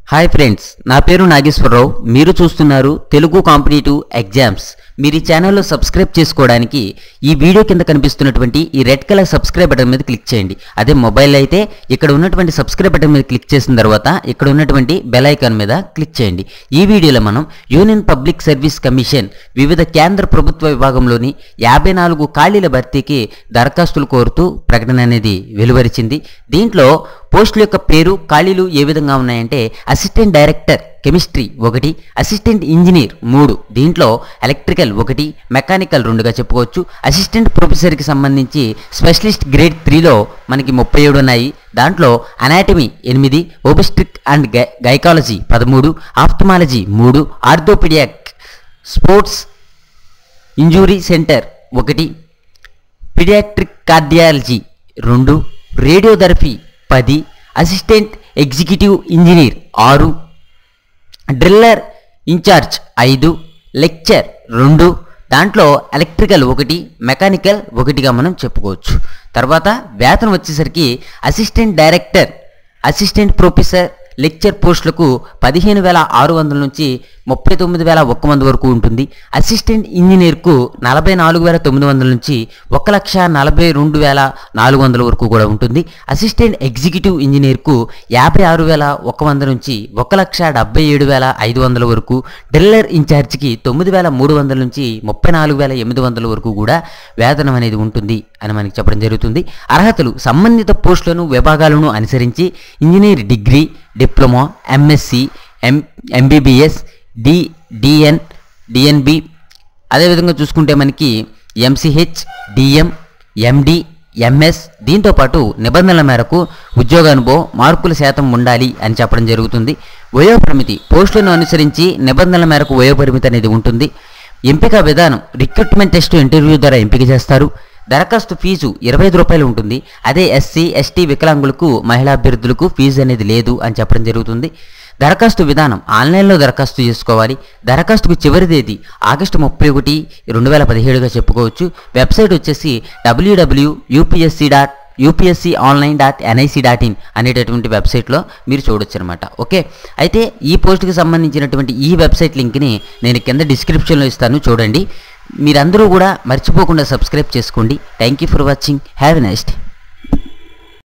hi friends నా పేరు నాగేశ్వరరావు మీరు చూస్తున్నారు తెలుగు కాంపిటేటివ్ ఎగ్జామ్స్ మీరు ఈ ఛానల్లో సబ్స్క్రైబ్ చేసుకోవడానికి ఈ వీడియో కింద కనిపిస్తున్నటువంటి ఈ రెడ్ కలర్ సబ్స్క్రైబ్ బటన్ మీద క్లిక్ చేయండి అదే మొబైల్ అయితే ఇక్కడ ఉన్నటువంటి సబ్స్క్రైబ్ బటన్ మీద క్లిక్ చేసిన తర్వాత ఇక్కడ ఉన్నటువంటి బెల్ ఐకాన్ మీద క్లిక్ చేయండి ఈ వీడియోలో మనం యూనియన్ పబ్లిక్ సర్వీస్ కమిషన్ వివిధ కేంద్ర ప్రభుత్వ విభాగంలోని యాభై నాలుగు ఖాళీల భర్తీకి దరఖాస్తులు కోరుతూ ప్రకటన అనేది వెలువరిచింది దీంట్లో పోస్టుల యొక్క పేరు ఖాళీలు ఏ విధంగా ఉన్నాయంటే అసిస్టెంట్ డైరెక్టర్ కెమిస్ట్రీ ఒకటి అసిస్టెంట్ ఇంజనీర్ మూడు దీంట్లో ఎలక్ట్రికల్ ఒకటి మెకానికల్ రెండుగా చెప్పుకోవచ్చు అసిస్టెంట్ ప్రొఫెసర్కి సంబంధించి స్పెషలిస్ట్ గ్రేడ్ త్రీలో మనకి ముప్పై ఏడు ఉన్నాయి దాంట్లో అనాటమీ ఎనిమిది ఓబెస్ట్రిక్ అండ్ గై గైకాలజీ పదమూడు ఆప్థమాలజీ మూడు ఆర్థోపిడియాక్ స్పోర్ట్స్ ఇంజూరీ సెంటర్ ఒకటి పిడియాట్రిక్ కార్డియాలజీ రెండు రేడియోథెరపీ పది అసిస్టెంట్ ఎగ్జిక్యూటివ్ ఇంజనీర్ ఆరు డ్రిల్లర్ ఇన్ఛార్జ్ ఐదు లెక్చర్ రెండు దాంట్లో ఎలక్ట్రికల్ ఒకటి మెకానికల్ ఒకటిగా మనం చెప్పుకోవచ్చు తర్వాత వేతనం వచ్చేసరికి assistant director assistant professor lecture పోస్టులకు పదిహేను వేల ఆరు వందల నుంచి ముప్పై తొమ్మిది వేల ఒక్క మంది వరకు ఉంటుంది అసిస్టెంట్ ఇంజనీర్కు నలభై నాలుగు వేల తొమ్మిది వందల నుంచి ఒక లక్ష నలభై రెండు వేల నాలుగు వందల వరకు కూడా ఉంటుంది అసిస్టెంట్ ఎగ్జిక్యూటివ్ ఇంజనీర్కు యాభై ఆరు వేల ఒక వంద నుంచి ఒక లక్ష డెబ్బై ఏడు వేల ఐదు వందల వరకు డ్రిల్లర్ ఇన్ఛార్జికి తొమ్మిది వేల మూడు వందల నుంచి ముప్పై నాలుగు వేల ఎనిమిది వందల వరకు కూడా వేతనం అనేది ఉంటుంది అని మనకి చెప్పడం జరుగుతుంది అర్హతలు సంబంధిత పోస్టులను విభాగాలను అనుసరించి engineer degree diploma MSc M MBBS D DN DNB అదేవిధంగా చూసుకుంటే మనకి ఎంసీహెచ్ డిఎం ఎండి ఎంఎస్ దీంతో పాటు నిబంధనల మేరకు ఉద్యోగానుభవం మార్కుల శాతం ఉండాలి అని చెప్పడం జరుగుతుంది వయోపరిమితి పోస్టులను అనుసరించి నిబంధనల మేరకు వయోపరిమితి అనేది ఉంటుంది ఎంపిక విధానం రిక్రూట్మెంట్ టెస్ట్ ఇంటర్వ్యూ ద్వారా ఎంపిక చేస్తారు దరఖాస్తు ఫీజు ఇరవై ఐదు రూపాయలు ఉంటుంది అదే ఎస్సీ ఎస్టీ వికలాంగులకు మహిళా అభ్యర్థులకు ఫీజు అనేది లేదు అని చెప్పడం జరుగుతుంది దరఖాస్తు విధానం ఆన్లైన్లో దరఖాస్తు చేసుకోవాలి దరఖాస్తుకు చివరి తేదీ ఆగస్టు ముప్పై ఒకటి రెండు వేల పదిహేడుగా చెప్పుకోవచ్చు వెబ్సైట్ వచ్చేసి WWW UPSC dot UPSC online dot NIC dot in అనేటటువంటి వెబ్సైట్లో మీరు చూడొచ్చు అనమాట ఓకే అయితే ఈ పోస్ట్కి సంబంధించినటువంటి ఈ వెబ్సైట్ లింక్ని నేను కింద డిస్క్రిప్షన్లో ఇస్తాను చూడండి మీరందరూ కూడా మర్చిపోకుండా సబ్స్క్రైబ్ చేసుకోండి thank you for watching have a next